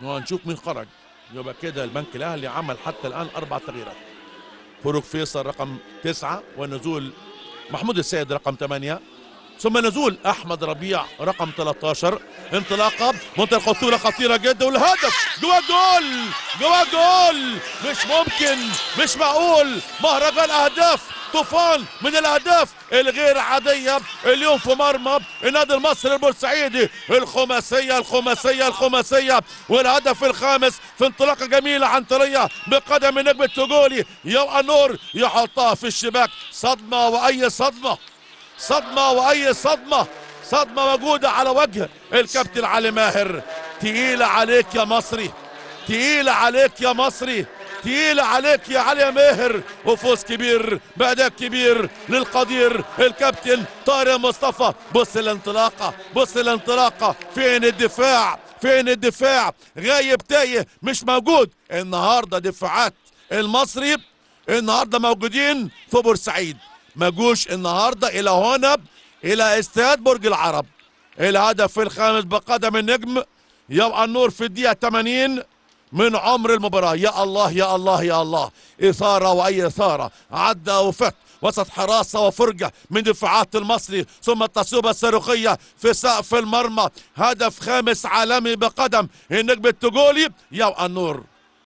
وهنشوف مين خرج يبقى كده البنك الاهلي عمل حتى الان اربع تغييرات خروج فيصل رقم تسعة ونزول محمود السيد رقم ثمانية ثم نزول احمد ربيع رقم 13 انطلاقه منطقه خطوره خطيره جدا والهدف جوا جول جوا جول مش ممكن مش معقول مهرجان اهداف طوفان من الاهداف الغير عاديه اليوم في مرمى النادي المصري البورسعيدي الخماسيه الخماسيه الخماسيه والهدف الخامس في انطلاقه جميله عنتريه بقدم النجم التجولي يوقع نور يحطها في الشباك صدمه واي صدمه صدمة وأي صدمة صدمة موجودة على وجه الكابتن علي ماهر تقيلة عليك يا مصري تقيلة عليك يا مصري تقيلة عليك يا علي ماهر وفوز كبير بأداء كبير للقدير الكابتن طارق مصطفى بص الانطلاقة بص الانطلاقة فين الدفاع فين الدفاع غايب تايه مش موجود النهارده دفاعات المصري النهارده موجودين في بورسعيد ما جوش النهارده الى هنا الى استاد برج العرب الهدف الخامس بقدم النجم يبقى النور في الدقيقه 80 من عمر المباراه يا الله يا الله يا الله اثاره واي اثاره عدى وفت وسط حراسه وفرجه من دفاعات المصري ثم التصويبه الصاروخيه في سقف المرمى هدف خامس عالمي بقدم النجم التجولي يبقى النور